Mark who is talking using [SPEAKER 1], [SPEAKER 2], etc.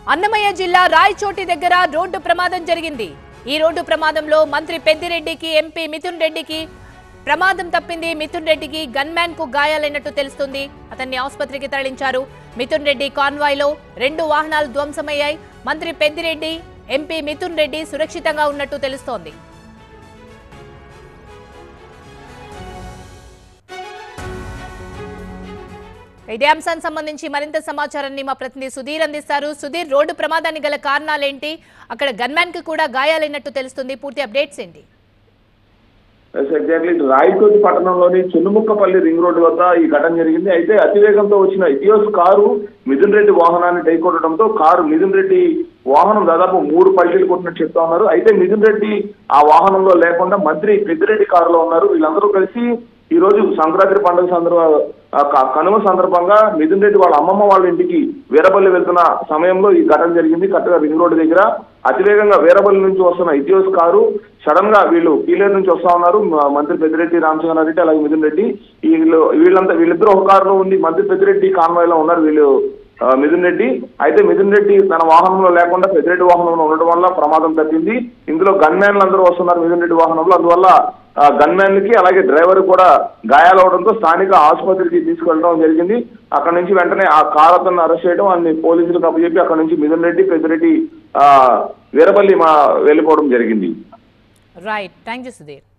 [SPEAKER 1] అన్నమయ్య జిల్లా రాయచోటి దగ్గర రోడ్డు ప్రమాదం జరిగింది ఈ రోడ్డు ప్రమాదంలో మంత్రి పెద్దిరెడ్డికి ఎంపీ మిథున్ రెడ్డికి ప్రమాదం తప్పింది మిథున్ రెడ్డికి గన్మ్యాన్ కు గాయాలైనట్టు తెలుస్తుంది అతన్ని ఆసుపత్రికి తరలించారు మిథున్ రెడ్డి కాన్వాయ్ లో రెండు వాహనాలు ధ్వంసమయ్యాయి మంత్రి పెద్దిరెడ్డి ఎంపీ మిథున్ రెడ్డి సురక్షితంగా ఉన్నట్టు తెలుస్తోంది ఇదే అంశానికి సంబంధించి మరింత సమాచారాన్ని మా ప్రతినిధి సుధీర్ అందిస్తారు సుధీర్ రోడ్డు ప్రమాదానికి గల కారణాలేంటి అక్కడ గన్మ్యాన్ కి కూడా గాయాలైనట్టు తెలుస్తుంది పూర్తి అప్డేట్స్ ఏంటి
[SPEAKER 2] ఎగ్జాక్ట్లీ రాయచోటి పట్టణంలోని చున్నుముక్కపల్లి రింగ్ రోడ్డు వద్ద ఈ ఘటన జరిగింది అయితే అతివేగంతో వచ్చిన ఇటియోస్ కారు మిథున్ రెడ్డి వాహనాన్ని ఢైకొట్టడంతో కారు మిథున్ రెడ్డి వాహనం దాదాపు మూడు పల్లీలు కొట్టినట్టు చెప్తా ఉన్నారు అయితే మిథున్ రెడ్డి ఆ వాహనంలో లేకుండా మంత్రి పెద్దిరెడ్డి కారులో ఉన్నారు వీళ్ళందరూ కలిసి ఈ రోజు సంక్రాంతి పండుగ సందర్భ ఆ క- కనుమ సందర్భంగా మిథున్ రెడ్డి వాళ్ళ అమ్మమ్మ వాళ్ళ ఇంటికి వీరపల్లి వెళ్తున్న సమయంలో ఈ ఘటన జరిగింది కరెక్ట్గా రింగ్ రోడ్డు దగ్గర అతివేగంగా వీరపల్లి నుంచి వస్తున్న ఇటియోస్ కారు సడన్ గా వీళ్ళు పీలేరు నుంచి వస్తా ఉన్నారు మ- మంత్రి పెద్దిరెడ్డి రామచంద్ర రెడ్డి అలాగే మిథున్ రెడ్డి వీళ్ళు వీళ్ళంతా వీళ్ళిద్దరూ ఒక కారులో ఉంది మంత్రి పెద్దిరెడ్డి కాన్వాయ్ లో ఉన్నారు వీళ్ళు ఆ, మిథున్ రెడ్డి అయితే మిథున్ రెడ్డి తన వాహనంలో లేకుండా పెద్దిరెడ్డి వాహనంలో ఉండడం వల్ల ప్రమాదం తప్పింది ఇందులో గన్మ్యాన్లు అందరూ వస్తున్నారు మిథున్ రెడ్డి వాహనంలో అందువల్ల గన్మ్యాన్ కి అలాగే డ్రైవర్ కూడా గాయాలవడంతో స్థానిక ఆసుపత్రికి తీసుకెళ్ళడం జరిగింది అక్కడ నుంచి వెంటనే ఆ కార్ అతను అరెస్ట్ చేయడం అన్ని పోలీసులకు అప్పచెప్పి అక్కడ నుంచి మిథున్ రెడ్డి పెద్దిరెడ్డి ఆ, వీరపల్లి మా వెళ్ళిపోవడం జరిగింది
[SPEAKER 1] రైట్ థ్యాంక్ యూ సుధీర్